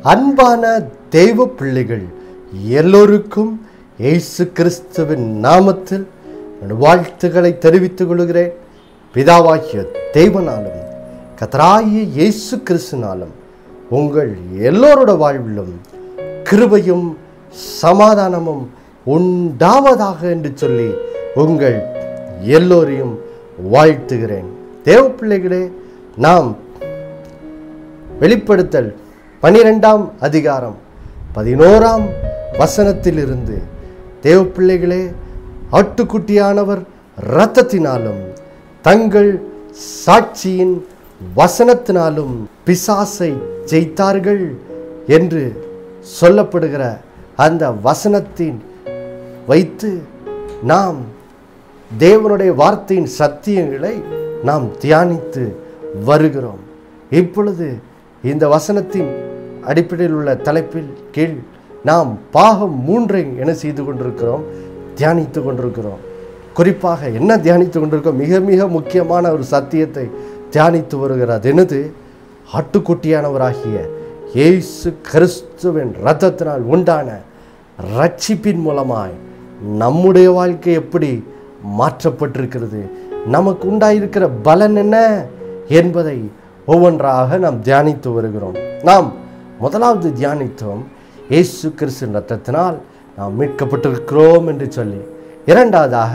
அன்பான தெய்வ பிள்ளைகள் எல்லோருக்கும் இயேசு கிறிஸ்துவின் நாமத்தில் என்னுடைய வாழ்த்துக்களை தெரிவித்துக் கொள்கிறேன் பிதாவாகிய தெய்வனாலும் கத்தராகிய இயேசு கிறிஸ்துனாலும் உங்கள் எல்லோரோட வாழ்விலும் கிருபையும் சமாதானமும் உண்டாவதாக என்று சொல்லி உங்கள் எல்லோரையும் வாழ்த்துகிறேன் தேவ பிள்ளைகளே நாம் வெளிப்படுத்தல் பனிரெண்டாம் அதிகாரம் பதினோராம் வசனத்திலிருந்து தேவ பிள்ளைகளே ஆட்டுக்குட்டியானவர் இரத்தத்தினாலும் தங்கள் சாட்சியின் வசனத்தினாலும் பிசாசை ஜெயித்தார்கள் என்று சொல்லப்படுகிற அந்த வசனத்தின் வைத்து நாம் தேவனுடைய வார்த்தையின் சத்தியங்களை நாம் தியானித்து வருகிறோம் இப்பொழுது இந்த வசனத்தின் அடிப்படையில் உள்ள தலைப்பில் கீழ் நாம் பாகம் மூன்றை என செய்து கொண்டிருக்கிறோம் தியானித்து கொண்டிருக்கிறோம் குறிப்பாக என்ன தியானித்து கொண்டிருக்கோம் மிக மிக முக்கியமான ஒரு சத்தியத்தை தியானித்து வருகிறது என்னது ஆட்டுக்குட்டியானவராகிய இயேசு கிறிஸ்துவின் இரத்தத்தினால் உண்டான ரட்சிப்பின் மூலமாய் நம்முடைய வாழ்க்கை எப்படி மாற்றப்பட்டிருக்கிறது நமக்கு உண்டாயிருக்கிற பலன் என்ன என்பதை ஒவ்வொன்றாக நாம் தியானித்து வருகிறோம் நாம் முதலாவது தியானித்தோம் இயேசு கிறிஸ்து ரத்தத்தினால் நாம் மீட்கப்பட்டிருக்கிறோம் என்று சொல்லி இரண்டாவதாக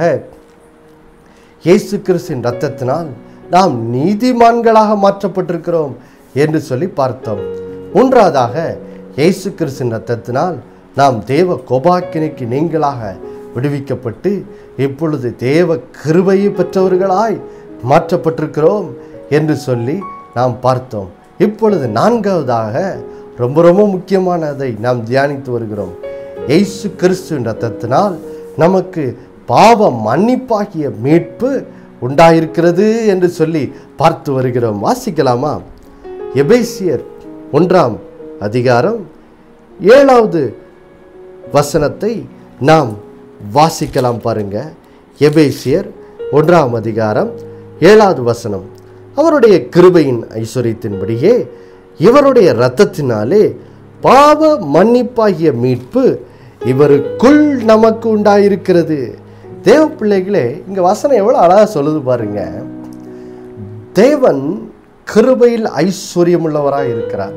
இயேசு கிறிஸ்தின் ரத்தத்தினால் நாம் நீதிமான்களாக மாற்றப்பட்டிருக்கிறோம் என்று சொல்லி பார்த்தோம் மூன்றாவதாக இயேசு கிறிஸ்தின் ரத்தத்தினால் நாம் தேவ கோபாக்கினைக்கு நீங்களாக விடுவிக்கப்பட்டு இப்பொழுது தேவ கிருபையை பெற்றவர்களாய் மாற்றப்பட்டிருக்கிறோம் என்று சொல்லி நாம் பார்த்தோம் இப்பொழுது நான்காவதாக ரொம்ப ரொம்ப முக்கியமானதை நாம் தியானித்து வருகிறோம் இயேசு கிறிஸ்துவின் ரத்தத்தினால் நமக்கு பாவ மன்னிப்பாகிய மீட்பு உண்டாயிருக்கிறது என்று சொல்லி பார்த்து வருகிறோம் வாசிக்கலாமா எபேசியர் ஒன்றாம் அதிகாரம் ஏழாவது வசனத்தை நாம் வாசிக்கலாம் பாருங்க எபேசியர் ஒன்றாம் அதிகாரம் ஏழாவது வசனம் அவருடைய கிருபையின் ஐஸ்வர்யத்தின்படியே இவருடைய இரத்தத்தினாலே பாவ மன்னிப்பாகிய மீட்பு இவருக்குள் நமக்கு உண்டாயிருக்கிறது தேவ பிள்ளைகளே இங்க வசனம் எவ்வளவு அழகா சொல்லுது பாருங்க தேவன் கிருபையில் ஐஸ்வர்யம் உள்ளவராய் இருக்கிறார்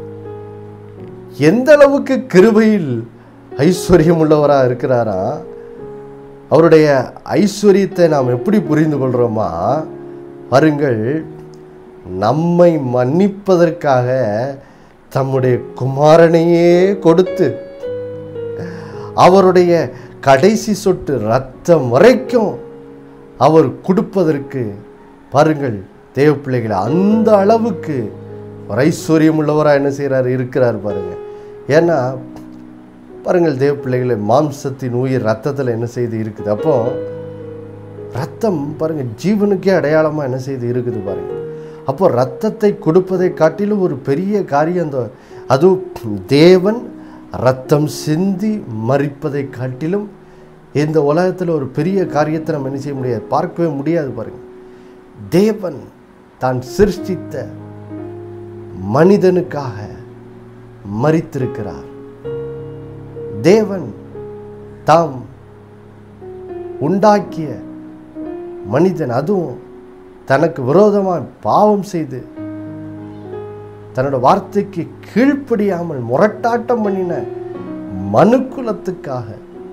எந்த அளவுக்கு கிருபையில் ஐஸ்வர்யம் உள்ளவரா இருக்கிறாரா அவருடைய ஐஸ்வர்யத்தை நாம் எப்படி புரிந்து கொள்கிறோமா பாருங்கள் நம்மை மன்னிப்பதற்காக தம்முடைய குமாரனையே கொடுத்து அவருடைய கடைசி சொட்டு ரத்தம் வரைக்கும் அவர் கொடுப்பதற்கு பாருங்கள் தேவ பிள்ளைகள் அந்த அளவுக்கு ஒரு ஐஸ்வர்யம் உள்ளவராக என்ன செய்கிறார் இருக்கிறார் பாருங்க ஏன்னா பாருங்கள் தேவ பிள்ளைகளை மாம்சத்தின் உயிர் ரத்தத்தில் என்ன செய்து இருக்குது அப்போ ரத்தம் பாருங்க ஜீவனுக்கே அடையாளமாக என்ன செய்து இருக்குது பாருங்க அப்போ ரத்தத்தை கொடுப்பதை காட்டிலும் ஒரு பெரிய காரியம் அந்த அது தேவன் ரத்தம் சிந்தி மறிப்பதை காட்டிலும் இந்த உலகத்தில் ஒரு பெரிய காரியத்தை நம்ம என்ன செய்ய முடியாது பார்க்கவே முடியாது பாருங்க தேவன் தான் சிருஷ்டித்த மனிதனுக்காக மறித்திருக்கிறார் தேவன் தாம் உண்டாக்கிய மனிதன் அதுவும் தனக்கு விரோதமாக பாவம் செய்து தன்னோட வார்த்தைக்கு கீழ்ப்படியாமல் முரட்டாட்டம் பண்ணின மனுக்குலத்துக்காக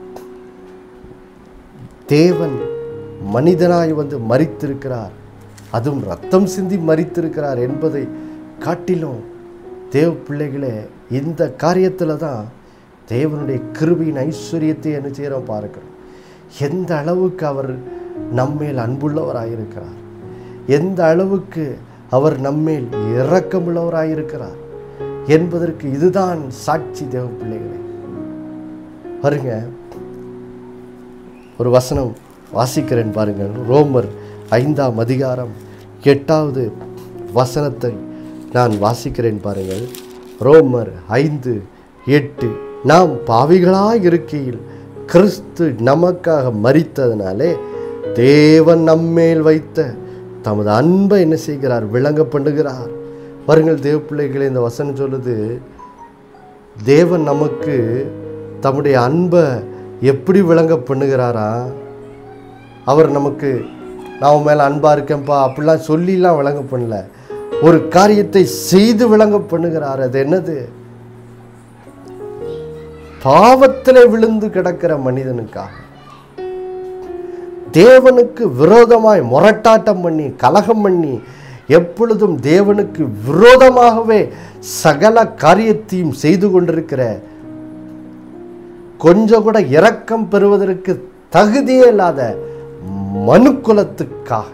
தேவன் மனிதனாய் வந்து மறித்திருக்கிறார் அதுவும் ரத்தம் சிந்தி மறித்திருக்கிறார் என்பதை காட்டிலும் தேவ பிள்ளைகளே இந்த காரியத்தில் தான் தேவனுடைய கிருபியின் ஐஸ்வர்யத்தை என்ன செய்கிறோம் பார்க்கிறோம் எந்த அளவுக்கு அவர் நம்மேல் அன்புள்ளவராயிருக்கிறார் எந்த அளவுக்கு அவர் நம்மேல் இரக்கமுள்ளவராயிருக்கிறார் என்பதற்கு இதுதான் சாட்சி தேவ பிள்ளைகளே பாருங்க ஒரு வசனம் வாசிக்கிறேன் பாருங்கள் ரோமர் ஐந்தாம் அதிகாரம் எட்டாவது வசனத்தை நான் வாசிக்கிறேன் பாருங்கள் ரோமர் ஐந்து எட்டு நாம் பாவிகளாய் இருக்கையில் கிறிஸ்து நமக்காக மரித்ததினாலே தேவன் நம்மேல் வைத்த தமது அன்பை என்ன செய்கிறார் விளங்க பண்ணுகிறார் பாருங்கள் தேவ பிள்ளைகளே இந்த வசனம் சொல்லுது தேவன் நமக்கு தம்முடைய அன்பை எப்படி விளங்க பண்ணுகிறாரா அவர் நமக்கு நான் உன் மேலே அன்பாக இருக்கேன்ப்பா அப்படிலாம் சொல்லிலாம் விளங்க பண்ணல ஒரு காரியத்தை செய்து விளங்க பண்ணுகிறார் அது என்னது பாவத்தில் விழுந்து கிடக்கிற மனிதனுக்காக தேவனுக்கு விரோதமாய் முரட்டாட்டம் பண்ணி கலகம் பண்ணி எப்பொழுதும் தேவனுக்கு விரோதமாகவே சகல காரியத்தையும் செய்து கொண்டிருக்கிற கொஞ்சம் கூட இரக்கம் பெறுவதற்கு தகுதியே இல்லாத மனுக்குலத்துக்காக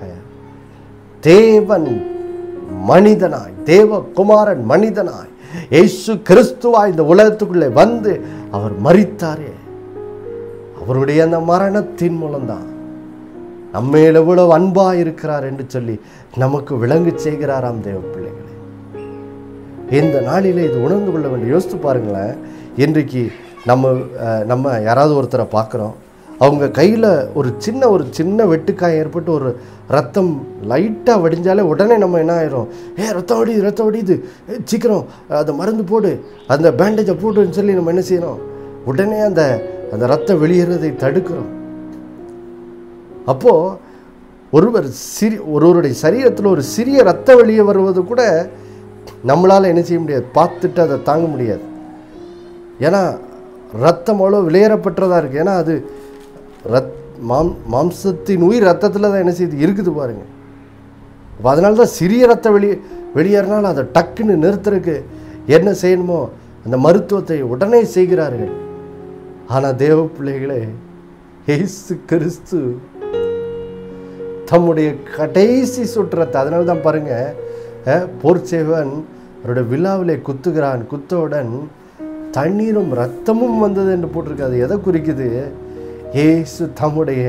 தேவன் மனிதனாய் தேவகுமாரன் மனிதனாய் இயேசு கிறிஸ்துவாய் இந்த உலகத்துக்குள்ளே வந்து அவர் மரித்தாரே அவருடைய அந்த மரணத்தின் மூலம்தான் நம்மேல் எவ்வளவு அன்பா இருக்கிறார் என்று சொல்லி நமக்கு விளங்கு செய்கிறாராம் தேவ பிள்ளைகளே இந்த நாளிலே இது உணர்ந்து கொள்ள வேண்டிய யோசித்து பாருங்களேன் இன்றைக்கு நம்ம அஹ், நம்ம யாராவது ஒருத்தரை பார்க்குறோம் அவங்க கையில் ஒரு சின்ன ஒரு சின்ன வெட்டுக்காயம் ஏற்பட்டு ஒரு ரத்தம் லைட்டாக வடிஞ்சாலே உடனே நம்ம என்ன ஆயிரும் ஏ ரத்தம் வடியுது ரத்தம் வடியுது ஏ, சீக்கிரம் அதை மருந்து போடு அந்த பேண்டேஜை போடுன்னு சொல்லி நம்ம என்ன செய்யணும் உடனே அந்த அந்த ரத்தம் வெளியேறதை தடுக்கிறோம் அப்போது ஒருவர் சிறி ஒருவருடைய சரீரத்தில் ஒரு சிறிய ரத்த வெளியே வருவது கூட நம்மளால் என்ன செய்ய முடியாது பார்த்துட்டு அதை தாங்க முடியாது ஏன்னா ரத்தம் அவ்வளோ வெளியேறப்பட்டதாக இருக்குது ஏன்னா அது ரத் மாம் மாம்சத்தின் உயிர் ரத்தத்தில் தான் என்ன செய்யுது இருக்குது பாருங்க அப்போ அதனால தான் சிறிய ரத்தம் வெளியே வெளியேறினாலும் அதை டக்குன்னு நிறுத்துறதுக்கு என்ன செய்யணுமோ அந்த மருத்துவத்தை உடனே செய்கிறார்கள் ஆனால் தேவ பிள்ளைகளே இயேசு கிறிஸ்து தம்முடைய கடைசி சுற்றத்தை அதனால தான் பாருங்க அஹ், போர்ச்சேவன் அவருடைய விழாவிலே குத்துகிறான் குத்தவுடன் தண்ணீரும் ரத்தமும் வந்தது என்று போட்டிருக்கு அது எதை குறிக்குது இயேசு தம்முடைய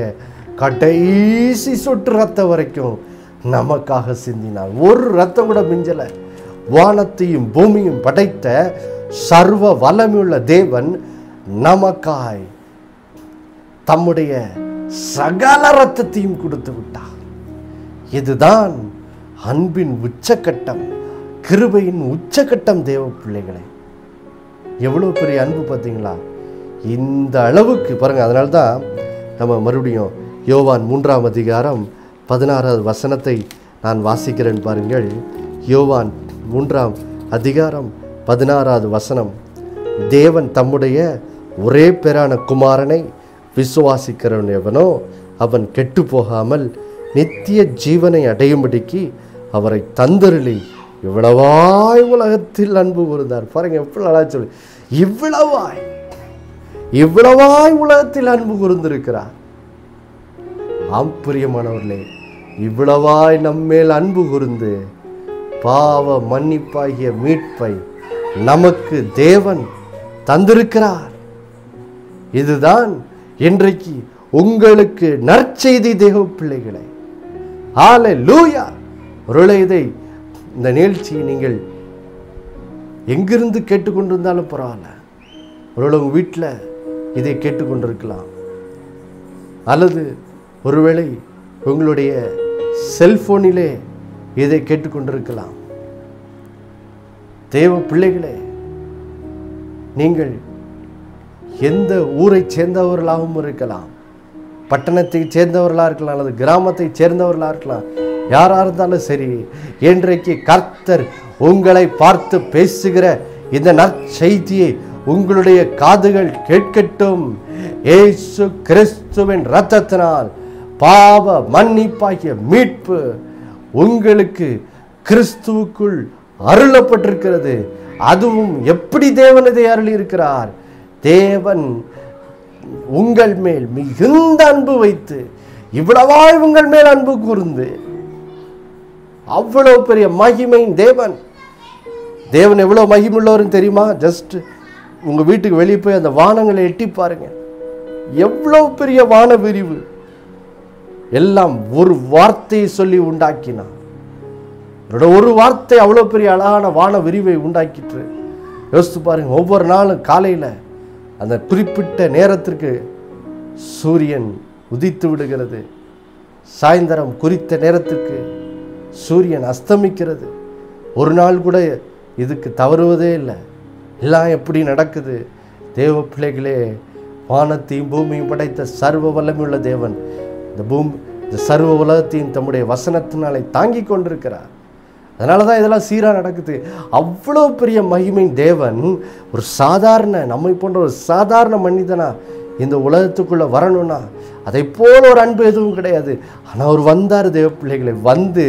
கடைசி சொட்டு ரத்தம் வரைக்கும் நமக்காக சிந்தினார் ஒரு ரத்தம் கூட மிஞ்சலை வானத்தையும் பூமியும் படைத்த சர்வ வல்லமையுள்ள தேவன் நமக்காய் தம்முடைய சகல ரத்தத்தையும் கொடுத்து விட்டார் இதுதான் அன்பின் உச்சக்கட்டம் கிருபையின் உச்சக்கட்டம் தேவ பிள்ளைகளே எவ்வளோ பெரிய அன்பு பார்த்தீங்களா இந்த அளவுக்கு பாருங்க அதனால தான் நம்ம மறுபடியும் யோவான் மூன்றாம் அதிகாரம் பதினாறாவது வசனத்தை நான் வாசிக்கிறேன் பாருங்கள் யோவான் மூன்றாம் அதிகாரம் பதினாறாவது வசனம் தேவன் தம்முடைய ஒரே பேரான குமாரனை விசுவாசிக்கிறவன் எவனோ அவன் கெட்டு போகாமல் நித்திய ஜீவனை அடையும்படிக்கு அவரை தந்தருளி இவ்வளவாய் உலகத்தில் அன்பு கூர்ந்தார் பாருங்க எப்படி நல்லா சொல்லு இவ்வளவாய் இவ்வளவாய் உலகத்தில் அன்பு கூர்ந்திருக்கிறார் ஆம் பிரியமானவர்களே இவ்வளவாய் நம்மேல் அன்பு கூர்ந்து பாவ மன்னிப்பாகிய மீட்பை நமக்கு தேவன் தந்திருக்கிறார் இதுதான் இன்றைக்கு உங்களுக்கு நற்செய்தி தேவ பிள்ளைகளை ஆலை லூயா ஒருவேளை இதை இந்த நிகழ்ச்சியை நீங்கள் எங்கிருந்து கேட்டுக்கொண்டிருந்தாலும் பரவாயில்ல ஒருவேளை உங்கள் வீட்டில் இதை கேட்டுக்கொண்டிருக்கலாம் அல்லது ஒருவேளை உங்களுடைய செல்போனிலே இதை கேட்டுக்கொண்டிருக்கலாம் தேவ பிள்ளைகளே நீங்கள் எந்த ஊரைச் சேர்ந்தவர்களாகவும் இருக்கலாம் பட்டணத்தைச் சேர்ந்தவர்களாக இருக்கலாம் அல்லது கிராமத்தைச் சேர்ந்தவர்களாக இருக்கலாம் யாராக இருந்தாலும் சரி இன்றைக்கு கர்த்தர் உங்களை பார்த்து பேசுகிற இந்த நற்செய்தியை உங்களுடைய காதுகள் கேட்கட்டும் ஏசு கிறிஸ்துவின் இரத்தத்தினால் பாவ மன்னிப்பாகிய மீட்பு உங்களுக்கு கிறிஸ்துவுக்குள் அருளப்பட்டிருக்கிறது அதுவும் எப்படி தேவன் இதை அருளி இருக்கிறார் தேவன் உங்கள் மேல் மிகுந்த அன்பு வைத்து இவ்வளவாய் உங்கள் மேல் அன்பு கூர்ந்து அவ்வளவு பெரிய மகிமையின் தேவன் தேவன் எவ்வளோ மகிமுள்ளவர்னு தெரியுமா ஜஸ்ட் உங்கள் வீட்டுக்கு வெளியே போய் அந்த வானங்களை எட்டி பாருங்க எவ்வளோ பெரிய வான விரிவு எல்லாம் ஒரு வார்த்தையை சொல்லி உண்டாக்கினான் அவரோட ஒரு வார்த்தை அவ்வளோ பெரிய அழகான வான விரிவை உண்டாக்கிட்டு யோசித்து பாருங்க ஒவ்வொரு நாளும் காலையில் அந்த குறிப்பிட்ட நேரத்திற்கு சூரியன் உதித்து விடுகிறது சாயந்தரம் குறித்த நேரத்திற்கு சூரியன் அஸ்தமிக்கிறது ஒரு நாள் கூட இதுக்கு தவறுவதே இல்லை எல்லாம் எப்படி நடக்குது தேவ பிள்ளைகளே வானத்தையும் பூமியும் படைத்த சர்வ வல்லமையுள்ள தேவன் இந்த பூமி இந்த சர்வ உலகத்தையும் தம்முடைய வசனத்தினாலே தாங்கி கொண்டிருக்கிறார் அதனால தான் இதெல்லாம் சீராக நடக்குது அவ்வளோ பெரிய மகிமையின் தேவன் ஒரு சாதாரண நம்மை போன்ற ஒரு சாதாரண மனிதனா இந்த உலகத்துக்குள்ளே வரணும்னா அதை போல ஒரு அன்பு எதுவும் கிடையாது ஆனால் அவர் வந்தார் தேவ பிள்ளைகளை வந்து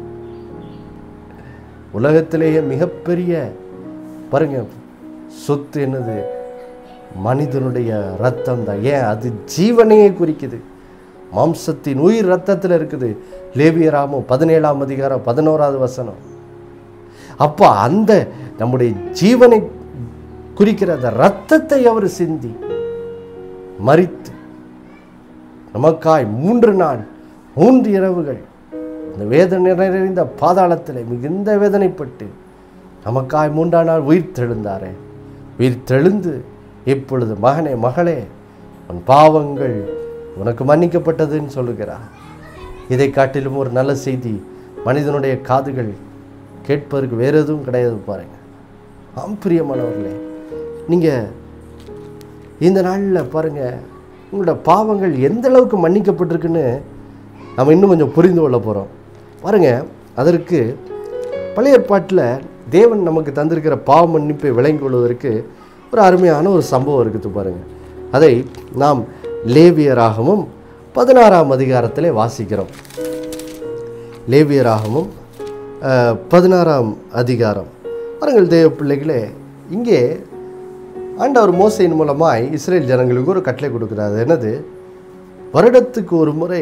உலகத்திலேயே மிகப்பெரிய பாருங்க சொத்து என்னது மனிதனுடைய ரத்தம் தான் ஏன் அது ஜீவனையே குறிக்குது மாம்சத்தின் உயிர் ரத்தத்தில் இருக்குது லேவியராமம் பதினேழாம் அதிகாரம் பதினோராவது வசனம் அப்போ அந்த நம்முடைய ஜீவனை குறிக்கிற அந்த ரத்தத்தை அவர் சிந்தி மறித்து நமக்காய் மூன்று நாள் மூன்று இரவுகள் இந்த வேதனை நிறைந்த பாதாளத்தில் மிகுந்த வேதனைப்பட்டு நமக்காய் மூன்றாம் நாள் உயிர் தெழுந்தாரே உயிர் தெழுந்து இப்பொழுது மகனே மகளே உன் பாவங்கள் உனக்கு மன்னிக்கப்பட்டதுன்னு சொல்லுகிறார் இதை காட்டிலும் ஒரு நல்ல செய்தி மனிதனுடைய காதுகள் கேட்பதற்கு வேறு எதுவும் கிடையாது பாருங்க ஆம் பிரியமானவர்களே நீங்கள் இந்த நாளில் பாருங்கள் உங்களோட பாவங்கள் எந்த அளவுக்கு மன்னிக்கப்பட்டிருக்குன்னு நம்ம இன்னும் கொஞ்சம் புரிந்து கொள்ள போகிறோம் பாருங்கள் அதற்கு பழைய ஏற்பாட்டில் தேவன் நமக்கு தந்திருக்கிற பாவ மன்னிப்பை விளங்கிக் கொள்வதற்கு ஒரு அருமையான ஒரு சம்பவம் இருக்குது பாருங்கள் அதை நாம் லேவியராகவும் பதினாறாம் அதிகாரத்திலே வாசிக்கிறோம் லேவியராகவும் அஹ், பதினாறாம் அதிகாரம் பாருங்கள் தேவ பிள்ளைகளே இங்கே ஆண்டவர் மோசையின் மூலமாய் இஸ்ரேல் ஜனங்களுக்கு ஒரு கட்டளை கொடுக்கிறார் அது என்னது வருடத்துக்கு ஒரு முறை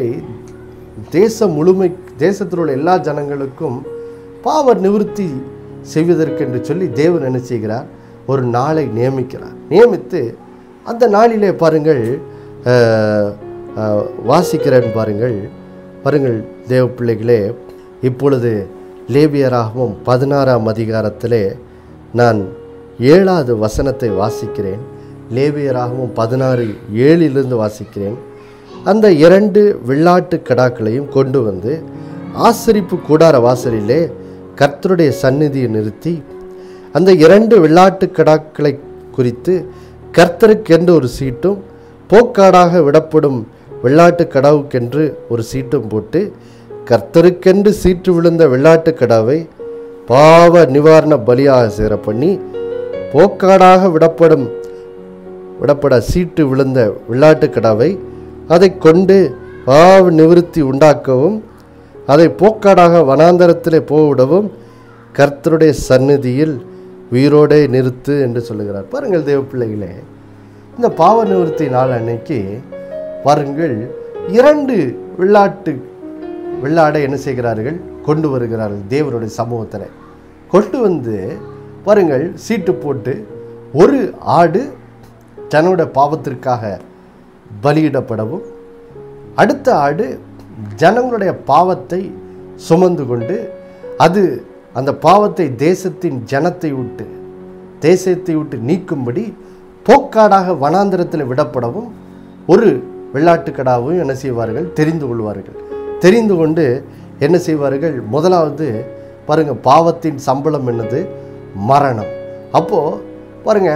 தேசம் முழுமை தேசத்தில் உள்ள எல்லா ஜனங்களுக்கும் பாவ நிவர்த்தி செய்வதற்கென்று சொல்லி தேவன் என்ன செய்கிறார் ஒரு நாளை நியமிக்கிறார் நியமித்து அந்த நாளிலே பாருங்கள் அஹ், அஹ், வாசிக்கிறேன் பாருங்கள் பாருங்கள் தேவ பிள்ளைகளே இப்பொழுது லேபியராகவும் பதினாறாம் அதிகாரத்திலே நான் ஏழாவது வசனத்தை வாசிக்கிறேன் லேவியராகவும் பதினாறு ஏழிலிருந்து வாசிக்கிறேன் அந்த இரண்டு வெள்ளாட்டு கடாக்களையும் கொண்டு வந்து ஆசரிப்பு கூடார வாசலிலே கர்த்தருடைய சந்நிதியை நிறுத்தி அந்த இரண்டு வெள்ளாட்டு கடாக்களை குறித்து கர்த்தருக்கென்று ஒரு சீட்டும் போக்காடாக விடப்படும் வெள்ளாட்டு கடாவுக்கென்று ஒரு சீட்டும் போட்டு கர்த்தருக்கென்று சீட்டு விழுந்த வெள்ளாட்டு கடாவை பாவ நிவாரண பலியாக சேர பண்ணி போக்காடாக விடப்படும் விடப்பட சீட்டு விழுந்த வெள்ளாட்டு கடாவை அதை கொண்டு பாவ நிவிருத்தி உண்டாக்கவும் அதை போக்காடாக வனாந்தரத்திலே போவிடவும் கர்த்தருடைய சந்நிதியில் உயிரோடே நிறுத்து என்று சொல்லுகிறார் பாருங்கள் தேவ பிள்ளைகளே இந்த பாவ நிவர்த்தி நாள் அன்னைக்கு பாருங்கள் இரண்டு வெள்ளாட்டு வெள்ளாடை என்ன செய்கிறார்கள் கொண்டு வருகிறார்கள் தேவனுடைய சமூகத்தில் கொண்டு வந்து பாருங்கள் சீட்டு போட்டு ஒரு ஆடு தன்னோட பாவத்திற்காக பலியிடப்படவும் அடுத்த ஆடு ஜனங்களுடைய பாவத்தை சுமந்து கொண்டு அது அந்த பாவத்தை தேசத்தின் ஜனத்தை விட்டு தேசத்தை விட்டு நீக்கும்படி போக்காடாக வனாந்திரத்தில் விடப்படவும் ஒரு வெள்ளாட்டுக்கடாவும் என்ன செய்வார்கள் தெரிந்து கொள்வார்கள் தெரிந்து கொண்டு என்ன செய்வார்கள் முதலாவது பாருங்க பாவத்தின் சம்பளம் என்னது மரணம் அப்போது பாருங்க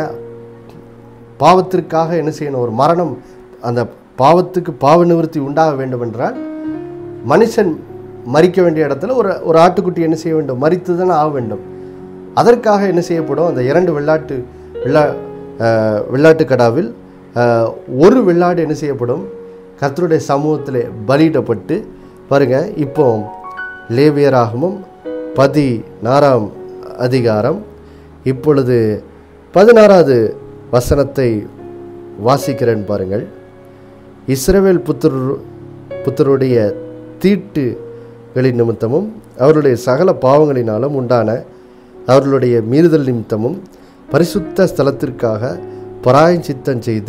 பாவத்திற்காக என்ன செய்யணும் ஒரு மரணம் அந்த பாவத்துக்கு பாவ நிவர்த்தி உண்டாக வேண்டும் என்றால் மனுஷன் மறிக்க வேண்டிய இடத்துல ஒரு ஒரு ஆட்டுக்குட்டி என்ன செய்ய வேண்டும் மறித்து தானே ஆக வேண்டும் அதற்காக என்ன செய்யப்படும் அந்த இரண்டு வெள்ளாட்டு வெள்ளா அஹ், வெள்ளாட்டு கடாவில் அஹ், ஒரு வெள்ளாடு என்ன செய்யப்படும் கர்த்தருடைய சமூகத்தில் பலியிடப்பட்டு பாருங்க இப்போ லேவியராகமும் பதி நாறாம் அதிகாரம் இப்பொழுது பதினாறாவது வசனத்தை வாசிக்கிறேன் பாருங்கள் இஸ்ரவேல் புத்தர் புத்தருடைய தீட்டுகளின் நிமித்தமும் அவருடைய சகல பாவங்களினாலும் உண்டான அவர்களுடைய மீறுதல் நிமித்தமும் பரிசுத்த ஸ்தலத்திற்காக பராயச்சித்தம் செய்து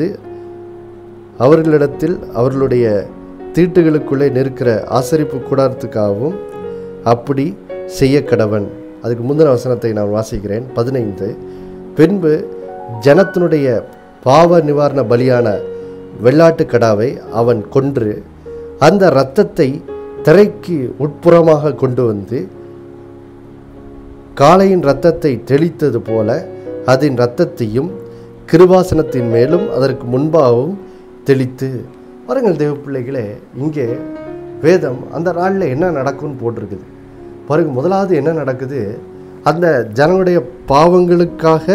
அவர்களிடத்தில் அவர்களுடைய தீட்டுகளுக்குள்ளே நிற்கிற ஆசரிப்பு கூடாரத்துக்காகவும் அப்படி செய்ய கடவன் அதுக்கு முந்தின வசனத்தை நான் வாசிக்கிறேன் பதினைந்து பின்பு ஜனத்தினுடைய பாவ நிவாரண பலியான வெள்ளாட்டு கடாவை அவன் கொன்று அந்த இரத்தத்தை திரைக்கு உட்புறமாக கொண்டு வந்து காளையின் இரத்தத்தை தெளித்தது போல அதன் இரத்தத்தையும் கிருபாசனத்தின் மேலும் அதற்கு முன்பாகவும் தெளித்து பாருங்கள் தேவ பிள்ளைகளே இங்கே வேதம் அந்த நாளில் என்ன நடக்கும்னு போட்டிருக்குது பாருங்க முதலாவது என்ன நடக்குது அந்த ஜனங்களுடைய பாவங்களுக்காக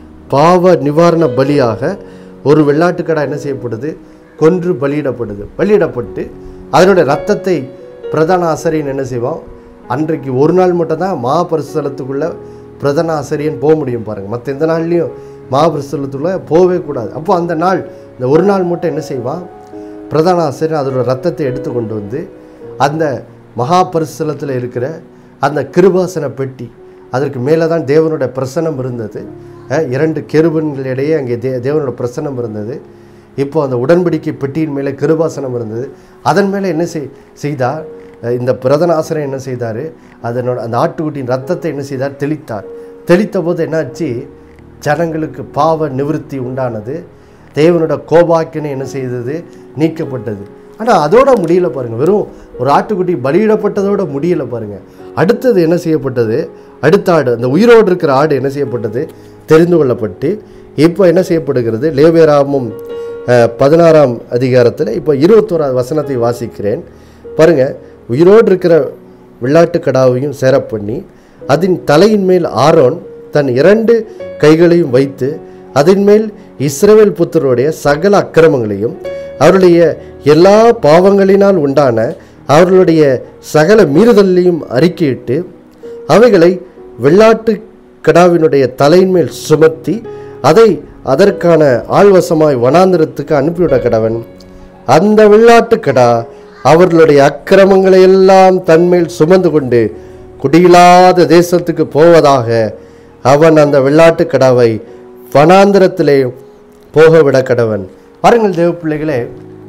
பாவ நிவாரண பலியாக ஒரு வெள்ளாட்டுக்கடா என்ன செய்யப்படுது கொன்று பலியிடப்படுது பலியிடப்பட்டு அதனுடைய ரத்தத்தை பிரதான ஆசிரியன் என்ன செய்வான் அன்றைக்கு ஒரு நாள் மட்டும் தான் மகாபரிசலத்துக்குள்ள பிரதான ஆசிரியன் போக முடியும் பாருங்கள் மற்ற எந்த நாள்லையும் மகாபரிசலத்துக்குள்ள போகவே கூடாது அப்போ அந்த நாள் இந்த ஒரு நாள் மட்டும் என்ன செய்வான் பிரதான ஆசிரியர் அதோட ரத்தத்தை எடுத்து கொண்டு வந்து அந்த மகாபரிசலத்தில் இருக்கிற அந்த கிருபாசன பெட்டி அதற்கு மேலே தான் தேவனுடைய பிரசனம் இருந்தது அஹ், இரண்டு கெருபன்களிடையே அங்கே தே தேவனோட பிரசனம் இருந்தது இப்போ அந்த உடன்படிக்கை பெட்டியின் மேலே கிருபாசனம் இருந்தது அதன் மேலே என்ன செய் செய்தார் அஹ், இந்த பிரதன ஆசிரியர் என்ன செய்தார் அதனோட அந்த ஆட்டுக்குட்டியின் ரத்தத்தை என்ன செய்தார் தெளித்தார் தெளித்த போது என்னாச்சு ஜனங்களுக்கு பாவ நிவிருத்தி உண்டானது தேவனோட கோபாக்கினை என்ன செய்தது நீக்கப்பட்டது ஆனால் அதோட முடியல பாருங்கள் வெறும் ஒரு ஆட்டுக்குட்டி பலியிடப்பட்டதோட முடியல பாருங்கள் அடுத்தது என்ன செய்யப்பட்டது அடுத்த ஆடு அந்த உயிரோடு இருக்கிற ஆடு என்ன செய்யப்பட்டது தெரிந்து கொள்ளப்பட்டு இப்போ என்ன செய்யப்படுகிறது லேவேராமும் அஹ், பதினாறாம் அதிகாரத்தில் இப்போ இருபத்தோராவது வசனத்தை வாசிக்கிறேன் பாருங்கள் உயிரோடு இருக்கிற வெள்ளாட்டு கடாவையும் சேரப் பண்ணி அதன் தலையின் மேல் ஆரோன் தன் இரண்டு கைகளையும் வைத்து அதன் மேல் இஸ்ரவேல் புத்தருடைய சகல அக்கிரமங்களையும் அவருடைய எல்லா பாவங்களினால் உண்டான அவர்களுடைய சகல மீறுதலையும் அறிக்கையிட்டு அவைகளை வெள்ளாட்டு கடாவினுடைய தலையின் மேல் சுமத்தி அதை அதற்கான ஆள்வசமாய் வனாந்திரத்துக்கு அனுப்பிவிட கடவன் அந்த வெள்ளாட்டு கடா அவர்களுடைய அக்கிரமங்களை எல்லாம் தன்மேல் சுமந்து கொண்டு குடியில்லாத தேசத்துக்கு போவதாக அவன் அந்த வெள்ளாட்டு கடாவை வனாந்திரத்திலே போக விட கடவன் பாருங்கள் தேவ பிள்ளைகளே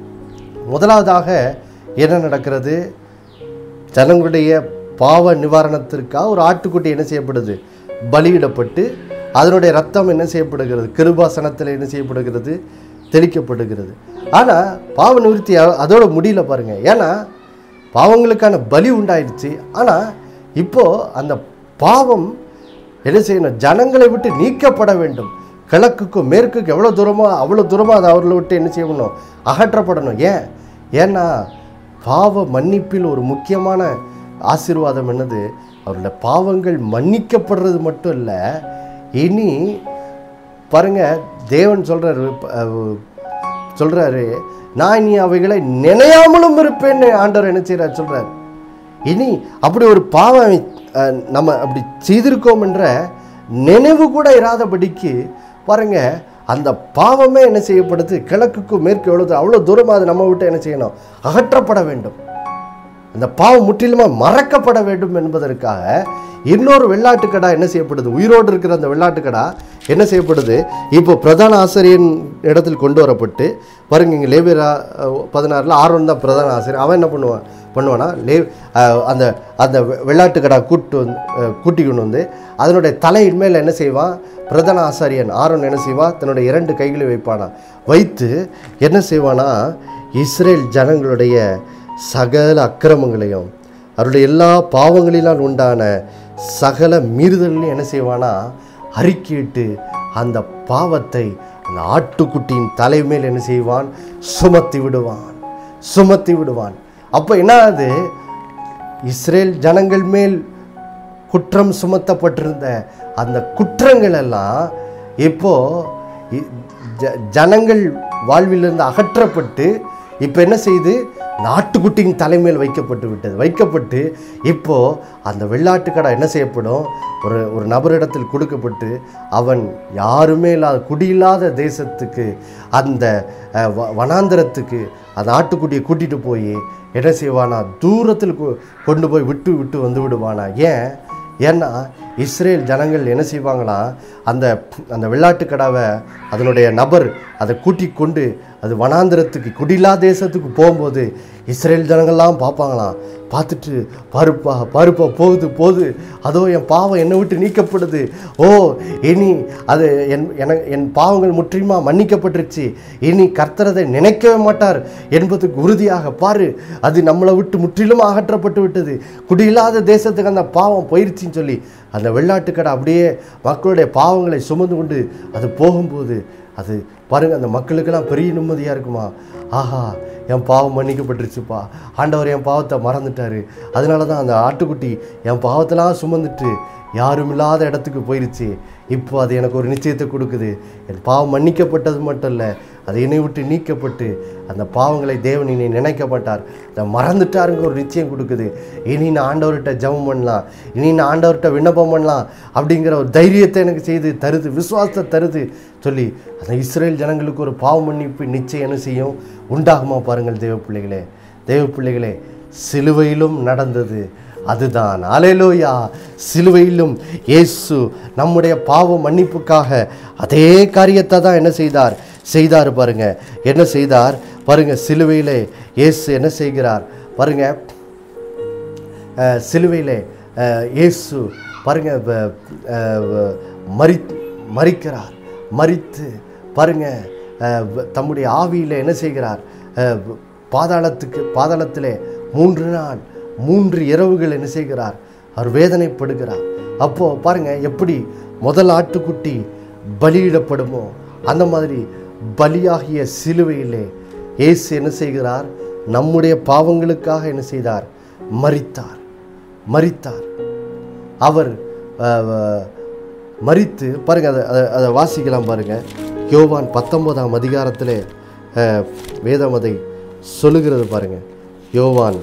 முதலாவதாக என்ன நடக்கிறது ஜனங்களுடைய பாவ நிவாரணத்திற்காக ஒரு ஆட்டுக்குட்டி என்ன செய்யப்படுது பலியிடப்பட்டு அதனுடைய ரத்தம் என்ன செய்யப்படுகிறது கிருபாசனத்தில் என்ன செய்யப்படுகிறது தெளிக்கப்படுகிறது ஆனால் பாவ நிவர்த்தி அ- அதோட முடியல பாருங்க ஏன்னா பாவங்களுக்கான பலி உண்டாயிடுச்சு ஆனால் இப்போ அந்த பாவம் என்ன செய்யணும் ஜனங்களை விட்டு நீக்கப்பட வேண்டும் கிழக்குக்கும் மேற்குக்கும் எவ்வளோ தூரமோ அவ்வளோ தூரமாக அது அவர்களை விட்டு என்ன செய்யணும் அகற்றப்படணும் ஏன் ஏன்னா பாவ மன்னிப்பில் ஒரு முக்கியமான ஆசீர்வாதம் என்னது அவருடைய பாவங்கள் மன்னிக்கப்படுறது மட்டும் இல்லை இனி பாருங்க தேவன் சொல்றாரு அஹ், சொல்றாரு நான் இனி அவைகளை நினையாமலும் இருப்பேன்னு ஆண்டவர் என்ன செய்றார் சொல்றாரு இனி அப்படி ஒரு பாவம் அஹ், நம்ம அப்படி செய்திருக்கோம் என்ற நினைவு கூட இராதபடிக்கு பாருங்க அந்த பாவமே என்ன செய்யப்படுது கிழக்குக்கும் மேற்கு எவ்வளோ அவ்வளோ தூரமாக அது நம்ம விட்டு என்ன செய்யணும் அகற்றப்பட வேண்டும் அந்த பாவம் முற்றிலுமாக மறக்கப்பட வேண்டும் என்பதற்காக இன்னொரு வெள்ளாட்டுக்கடா என்ன செய்யப்படுது உயிரோடு இருக்கிற அந்த வெள்ளாட்டுக்கடா என்ன செய்யப்படுது இப்போ பிரதான ஆசிரியன் இடத்தில் கொண்டு வரப்பட்டு பாருங்க இங்கே லேபியரா பதினாறில் ஆர்வம் தான் பிரதான ஆசிரியர் அவன் என்ன பண்ணுவான் பண்ணுவானா லே அஹ், அந்த அந்த வெ- வெள்ளாட்டுக்கடா கூட்டு வந்து அஹ், கூட்டி கொண்டு வந்து அதனுடைய தலையின் மேல் என்ன செய்வான் பிரதான ஆசாரியன் ஆரோன் என்ன செய்வான் தன்னுடைய இரண்டு கைகளை வைப்பானா வைத்து என்ன செய்வானா இஸ்ரேல் ஜனங்களுடைய சகல அக்கிரமங்களையும் அவருடைய எல்லா பாவங்களினால் உண்டான சகல மீறுதலையும் என்ன செய்வானா அறிக்கையிட்டு அந்த பாவத்தை அந்த ஆட்டுக்குட்டியின் தலைமேல் என்ன செய்வான் சுமத்தி விடுவான் சுமத்தி விடுவான் அப்போ என்ன ஆகுது இஸ்ரேல் ஜனங்கள் மேல் குற்றம் சுமத்தப்பட்டிருந்த அந்த குற்றங்கள் எல்லாம் இப்போ இ- ஜ- ஜனங்கள் வாழ்விலிருந்து அகற்றப்பட்டு இப்போ என்ன செய்யுது நாட்டுக்குட்டியின் தலைமையில் வைக்கப்பட்டு விட்டது வைக்கப்பட்டு இப்போ அந்த வெள்ளாட்டுக்கடா என்ன செய்யப்படும் ஒரு ஒரு நபரிடத்தில் கொடுக்கப்பட்டு அவன் யாருமே இல்லாத குடியில்லாத தேசத்துக்கு அந்த அஹ், வ- வனாந்தரத்துக்கு அந்த ஆட்டுக்குட்டியை கூட்டிட்டு போய் என்ன செய்வானா தூரத்தில் கொ- கொண்டு போய் விட்டு விட்டு வந்து விடுவானா ஏன் ஏன்னா இஸ்ரேல் ஜனங்கள் என்ன செய்வாங்களாம் அந்த அந்த வெள்ளாட்டுக்கடாவை அதனுடைய நபர் அதை கூட்டிக் கொண்டு அது வனாந்திரத்துக்கு குடிலா தேசத்துக்கு போகும்போது இஸ்ரேல் ஜனங்கள்லாம் பார்ப்பாங்களாம் பார்த்துட்டு பாருப்பா பாருப்பா போகுது போகுது அதோ என் பாவம் என்னை விட்டு நீக்கப்படுது ஓ இனி அது என் என என் பாவங்கள் முற்றிலுமா மன்னிக்கப்பட்டுருச்சு இனி கர்த்தரதை நினைக்கவே மாட்டார் என்பதுக்கு உறுதியாக பாரு அது நம்மளை விட்டு முற்றிலும் அகற்றப்பட்டு விட்டது குடியில்லாத தேசத்துக்கு அந்த பாவம் போயிருச்சுன்னு சொல்லி அந்த வெள்ளாட்டுக்கடை அப்படியே மக்களுடைய பாவங்களை சுமந்து கொண்டு அது போகும்போது அது பாருங்க அந்த மக்களுக்கெல்லாம் பெரிய நிம்மதியாக இருக்குமா ஆஹா என் பாவம் மன்னிக்கப்பட்டுருச்சுப்பா ஆண்டவர் என் பாவத்தை மறந்துட்டாரு அதனால தான் அந்த ஆட்டுக்குட்டி என் பாவத்தெல்லாம் சுமந்துட்டு யாரும் இல்லாத இடத்துக்கு போயிருச்சு இப்போ அது எனக்கு ஒரு நிச்சயத்தை கொடுக்குது என் பாவம் மன்னிக்கப்பட்டது மட்டும் இல்லை அது என்னை விட்டு நீக்கப்பட்டு அந்த பாவங்களை தேவன் இனி நினைக்க மாட்டார் அதை மறந்துட்டாருங்க ஒரு நிச்சயம் கொடுக்குது இனி நான் ஆண்டவர்கிட்ட ஜெபம் பண்ணலாம் இனி நான் ஆண்டவர்கிட்ட விண்ணப்பம் பண்ணலாம் அப்படிங்கிற ஒரு தைரியத்தை எனக்கு செய்து தருது விசுவாசத்தை தருது சொல்லி அந்த இஸ்ரேல் ஜனங்களுக்கு ஒரு பாவ மன்னிப்பு நிச்சயம் என்ன செய்யும் உண்டாகுமா பாருங்கள் தேவ பிள்ளைகளே தேவ பிள்ளைகளே சிலுவையிலும் நடந்தது அதுதான் அலையலோயா சிலுவையிலும் இயேசு நம்முடைய பாவ மன்னிப்புக்காக அதே காரியத்தை தான் என்ன செய்தார் செய்தார் பாருங்க என்ன செய்தார் பாருங்க சிலுவையிலே இயேசு என்ன செய்கிறார் பாருங்க அஹ், சிலுவையிலே அஹ், இயேசு பாருங்க வ- அஹ், வ- மரி மரிக்கிறார் மரித்து பாருங்க அஹ், வ- தம்முடைய ஆவியில் என்ன செய்கிறார் அஹ், வ- பாதாளத்துக்கு பாதாளத்திலே மூன்று நாள் மூன்று இரவுகள் என்ன செய்கிறார் அவர் வேதனைப்படுகிறார் அப்போ பாருங்க எப்படி முதல் ஆட்டுக்குட்டி பலியிடப்படுமோ அந்த மாதிரி பலியாகிய சிலுவையிலே இயேசு என்ன செய்கிறார் நம்முடைய பாவங்களுக்காக என்ன செய்தார் மரித்தார் மரித்தார் அவர் அஹ், அஹ், மரித்து பாருங்க அதை அதை அதை வாசிக்கலாம் பாருங்க யோவான் பத்தொன்பதாம் அதிகாரத்திலே அஹ், வேதம் அதை சொல்லுகிறது பாருங்க யோவான்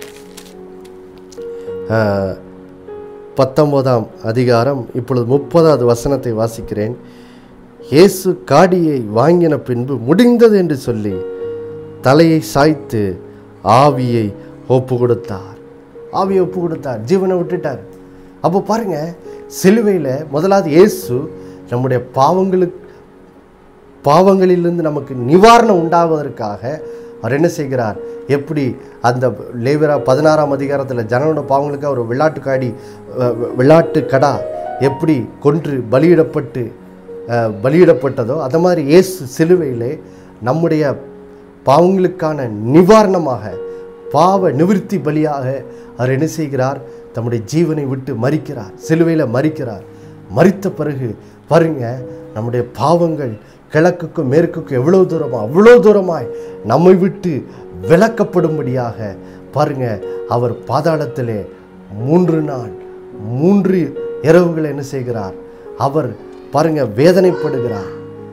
அஹ், பத்தொன்பதாம் அதிகாரம் இப்பொழுது முப்பதாவது வசனத்தை வாசிக்கிறேன் இயேசு காடியை வாங்கின பின்பு முடிந்தது என்று சொல்லி தலையை சாய்த்து ஆவியை ஒப்பு கொடுத்தார் ஆவியை ஒப்பு கொடுத்தார் ஜீவனை விட்டுட்டார் அப்போ பாருங்க சிலுவையில் முதலாவது இயேசு நம்முடைய பாவங்களுக்கு பாவங்களிலிருந்து நமக்கு நிவாரணம் உண்டாவதற்காக அவர் என்ன செய்கிறார் எப்படி அந்த லேவிரா பதினாறாம் அதிகாரத்தில் ஜனனோட பாவங்களுக்கு அவர் வெள்ளாட்டு காடி அஹ், வெள்ளாட்டு கடா எப்படி கொன்று பலியிடப்பட்டு அஹ், பலியிடப்பட்டதோ அந்த மாதிரி இயேசு சிலுவையிலே நம்முடைய பாவங்களுக்கான நிவாரணமாக பாவ நிவிர்த்தி பலியாக அவர் என்ன செய்கிறார் தம்முடைய ஜீவனை விட்டு மறிக்கிறார் சிலுவையில் மறிக்கிறார் மறித்த பிறகு பாருங்க நம்முடைய பாவங்கள் கிழக்குக்கும் மேற்குக்கும் எவ்வளோ தூரமா அவ்வளோ தூரமாய் நம்மை விட்டு விலக்கப்படும்படியாக பாருங்க அவர் பாதாளத்திலே மூன்று நாள் மூன்று இரவுகள் என்ன செய்கிறார் அவர் பாருங்க வேதனைப்படுகிறார்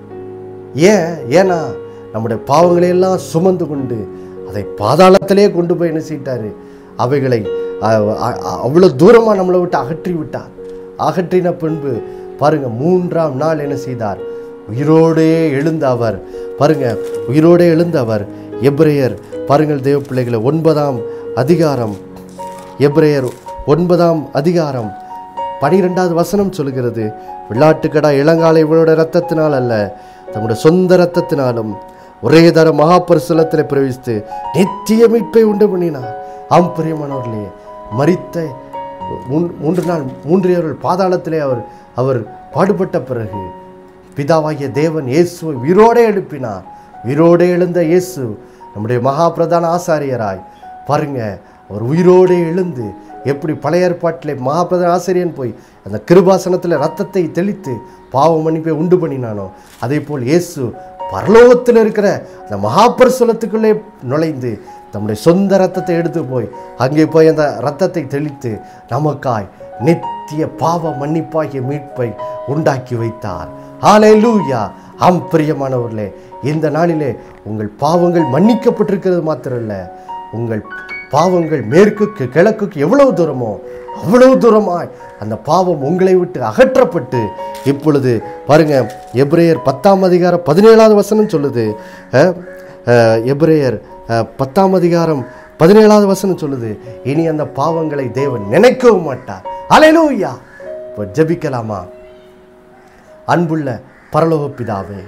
ஏன் ஏன்னா நம்முடைய பாவங்களை எல்லாம் சுமந்து கொண்டு அதை பாதாளத்திலே கொண்டு போய் என்ன செய்தாரு அவைகளை அ- அ- அ- அவ்வளோ தூரமாக நம்மளை விட்டு அகற்றி விட்டார் அகற்றின பின்பு பாருங்க மூன்றாம் நாள் என்ன செய்தார் உயிரோடே எழுந்த அவர் பாருங்க உயிரோடே எழுந்த அவர் எபிரேயர் பாருங்கள் தேவ பிள்ளைகளை ஒன்பதாம் அதிகாரம் எபிரேயர் ஒன்பதாம் அதிகாரம் பனிரெண்டாவது வசனம் சொல்கிறது வெள்ளாட்டுக்கடா இளங்காலை இவளோட இரத்தத்தினால் அல்ல தம்முடைய சொந்த இரத்தத்தினாலும் ஒரே தர மகாபரிசலத்தில் பிரவேசித்து நித்திய மீட்பை உண்டு பண்ணினார் ஆம் பிரியமானவர்களே மரித்த மூன்- மூன்று நாள் மூன்று இரவு பாதாளத்திலே அவர் அவர் பாடுபட்ட பிறகு பிதாவாகிய தேவன் இயேசுவை உயிரோடே எழுப்பினார் உயிரோடே எழுந்த இயேசு நம்முடைய மகா பிரதான ஆசாரியராய் பாருங்க அவர் உயிரோடே எழுந்து எப்படி பழைய ஏற்பாட்டிலே மகா பிரதான ஆசிரியன் போய் அந்த கிருபாசனத்தில் ரத்தத்தை தெளித்து பாவ மன்னிப்பை உண்டு பண்ணினானோ அதே போல் இயேசு பரலோகத்தில் இருக்கிற அந்த மகாபரிசுலத்துக்குள்ளே நுழைந்து தம்முடைய சொந்த ரத்தத்தை எடுத்து போய் அங்கே போய் அந்த ரத்தத்தை தெளித்து நமக்காய் நித்திய பாவ மன்னிப்பாகிய மீட்பை உண்டாக்கி வைத்தார் ஹalleluya ஆம் பிரியமானவர்களே இந்த நாளிலே உங்கள் பாவங்கள் மன்னிக்கப்பட்டிருக்கிறது மாத்திரமல்ல உங்கள் பாவங்கள் மேற்குக்கு கிழக்குக்கு எவ்வளவு தூரமோ அவ்வளவு தூரமாய் அந்த பாவம் உங்களை விட்டு அகற்றப்பட்டு இப்பொழுது பாருங்க எபிரேயர் பத்தாம் அதிகாரம் பதினேழாவது வசனம் சொல்லுது அஹ், அஹ், எபிரேயர் அஹ், பத்தாம் அதிகாரம் பதினேழாவது வசனம் சொல்லுது இனி அந்த பாவங்களை தேவன் நினைக்கவும் மாட்டார் அலையலூயா இப்போ ஜெபிக்கலாமா அன்புள்ள பரலோக பிதாவே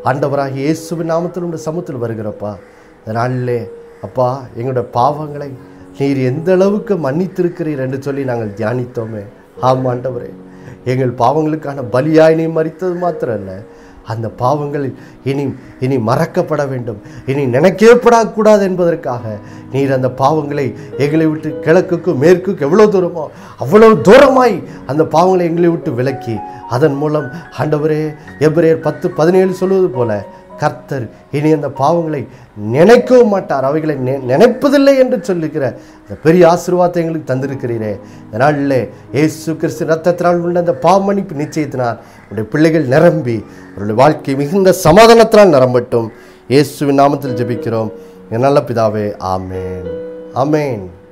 ஆண்டவராகிய இயேசுவின் நாமத்தில் உடைய சமூகத்தில் வருகிறப்பா இந்த நாளிலே அப்பா எங்களுடைய பாவங்களை நீர் எந்த அளவுக்கு மன்னித்திருக்கிறீர் என்று சொல்லி நாங்கள் தியானித்தோமே ஆமாம் ஆண்டவரே எங்கள் பாவங்களுக்கான பலியாய் நீ மறித்தது மாத்திரம் அல்ல அந்த பாவங்கள் இனி இனி மறக்கப்பட வேண்டும் இனி நினைக்கப்படக்கூடாது என்பதற்காக நீர் அந்த பாவங்களை எங்களை விட்டு கிழக்குக்கும் மேற்குக்கும் எவ்வளோ தூரமோ அவ்வளவு தூரமாய் அந்த பாவங்களை எங்களை விட்டு விலக்கி அதன் மூலம் ஆண்டவரே எபிரேயர் பத்து பதினேழு சொல்வது போல கர்த்தர் இனி அந்த பாவங்களை நினைக்கவும் மாட்டார் அவைகளை நி- நினைப்பதில்லை என்று சொல்லுகிற அந்த பெரிய ஆசீர்வாதத்தை எங்களுக்கு தந்திருக்கிறீரே இந்த நாளிலே இயேசு கிறிஸ்து ரத்தத்தினால் உள்ள அந்த பாவமன்னிப்பு நிச்சயத்தினால் உடைய பிள்ளைகள் நிரம்பி அவருடைய வாழ்க்கை மிகுந்த சமாதானத்தினால் நிரம்பட்டும் இயேசுவின் நாமத்தில் ஜெபிக்கிறோம் என் நல்ல பிதாவே ஆமேன் ஆமேன்